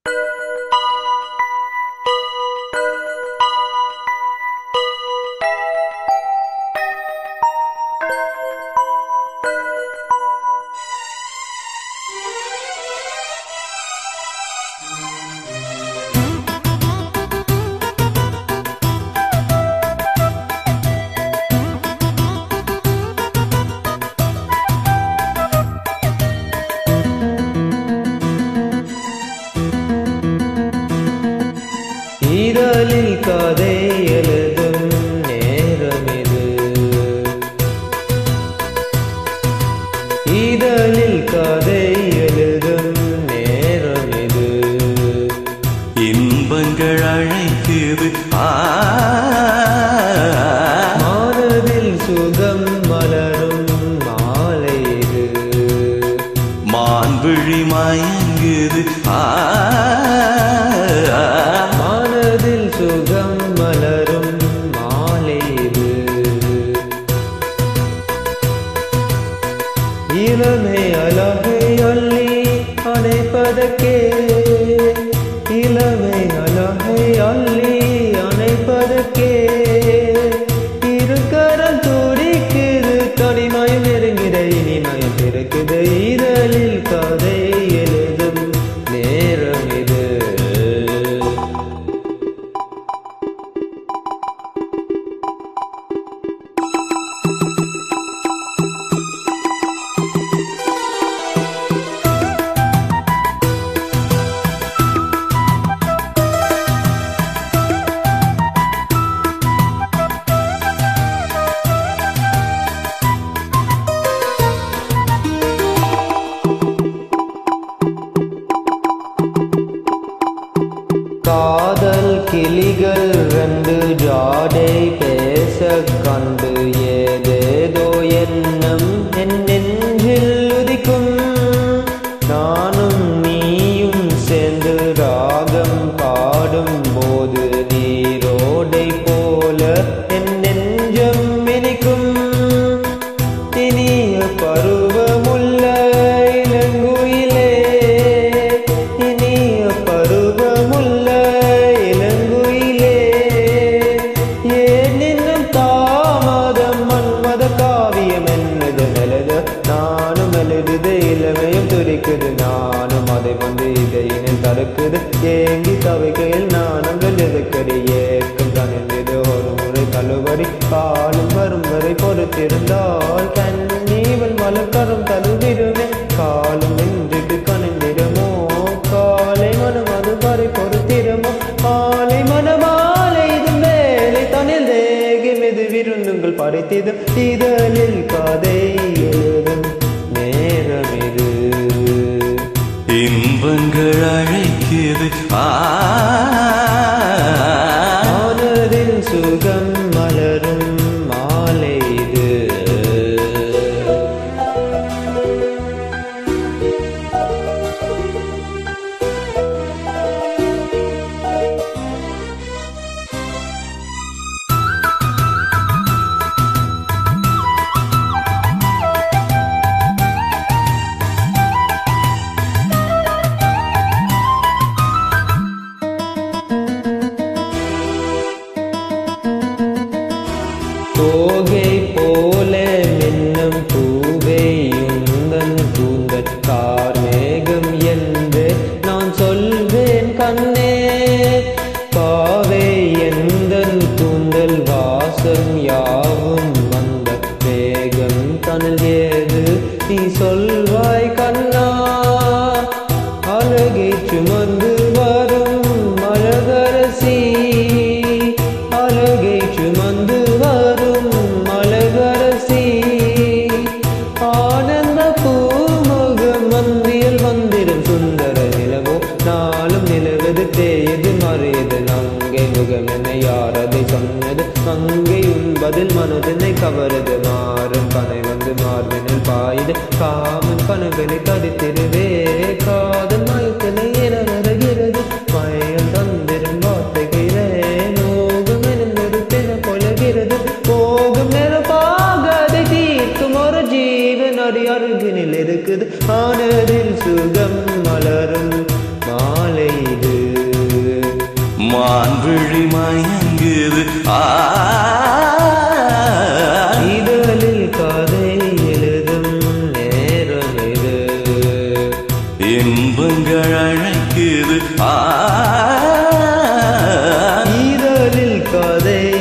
இதழில் கதை எழுதும் நேரம் இது இதழில் கதை எழுதும் நேரம் இது இன்பங்கள் அழைக்குது ஆ மனதில் சுகம் மலரும் மாலை இது மான்விழி மயங்குது ஆ மனதில் சுகம் மலரும் மாலை இது இளமை அழகை அள்ளி அணைப்பதற்கே இளமை அழகை அள்ளி அணைப்பதற்கே இருக்கரம் துடிக்குது தனிமயம் நெருங்கிட இனிமயம் இருக்குது இதழில் கதை எழுதும் நேரம் இது காதல் கிளிகள் ரெண்டு ஜாடை பேச கண்டு ஏதேதோ எண்ணம் என் நெஞ்சில் உதிக்கும் நானும் நீயும் சேர்ந்து ராகம் பாடும் போது நீரோடை போல என் நெஞ்சம் இனிக்கும் இனிய பருவமுள்ள இளங்குயிலே இனிய பருவமுள்ள இளங்குயிலே ஏன் இன்னும் தாமதம் மன்மத காவியம் என்னது மெலது நானும் மெலடுது இளமையும் துடிக்குது நானும் அதை வந்து இதையினில் தடுக்குது ஏங்கி தவிக்கையில் நானும் வெள்ளதுக்கடி ஏற்கும் தனிந்தது ஒரு முறை தள்ளுபடி காலம் வரும் வரை பொறுத்திருந்தால் கண்ணீவல் மலக்கரும் தழுவிடுமே காலம் நின்றுட்டு கணிந்திடுமோ காலை மனம் அது வரை பொறுத்திடுமோ மாலை மனமாலை இது மேலே தனில் தேகி மெது விருந்துங்கள் படைத்தது இதழில் கதை எழுதும் நேரம் இது இன்பங்கள் அழைக்குது ஆ மனதில் சுகம் மலரும் மாலை இது தோகை போல மின்னும் பூவே உந்தன் கூந்தற் கார்மேகம் என்று நான் சொல்வேன் கண்ணே பாவை எந்தன் கூந்தல் வாசம் யாவும் வந்த வேகம் கனல் ஏது நீ சொல்வாய் கண்ணா அழகை சுமந்து வரும் அழகரசி அழகை சுமந்து வரும் அழகரசி ஆனந்த பூமுகம் மந்தியில் வந்திடும் சுந்தர நிலவோ நாளும் நிலவது தேயது மறையது நங்கை முகம் என யார் அதை சொன்னது மங்கை உண்பதில் மனதினை கவரது மாறும் பனை வந்து மார்பினில் பாயுது காமன் கணுகளை தடித்திருவே காதல் மயத்தினை என வருகிறது மயம் தந்திரும் வார்த்தைகளே நோகும் எனும் நெருப்பென கொலகிறது போகும் நெருப்பாக அதை தீர்க்கும் ஒரு ஜீவன் அடி அருகினில் இருக்குது ஆனதில் சுகம் மலரும் மாலை இது விழி மயங்குது ஆ இதழில் கதை எழுதும் நேரம் இது இன்பங்கள் அழைக்குது ஆ இதழில் கதை